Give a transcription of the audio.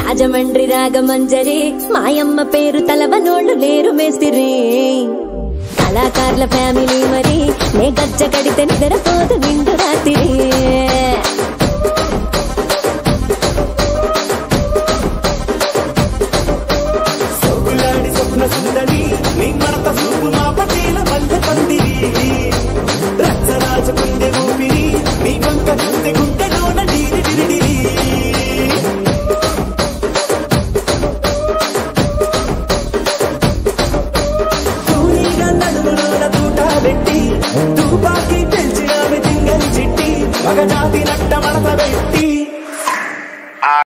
రాజమండ్రి రాగమంజరి మాయమ్మ పేరు తలవనోళ్ళు లేరు మేస్తిరి కళాకారుల ఫ్యామిలీ మరి నే గజ్జ కడితే నిద్రపోదు నిండు రాత్రి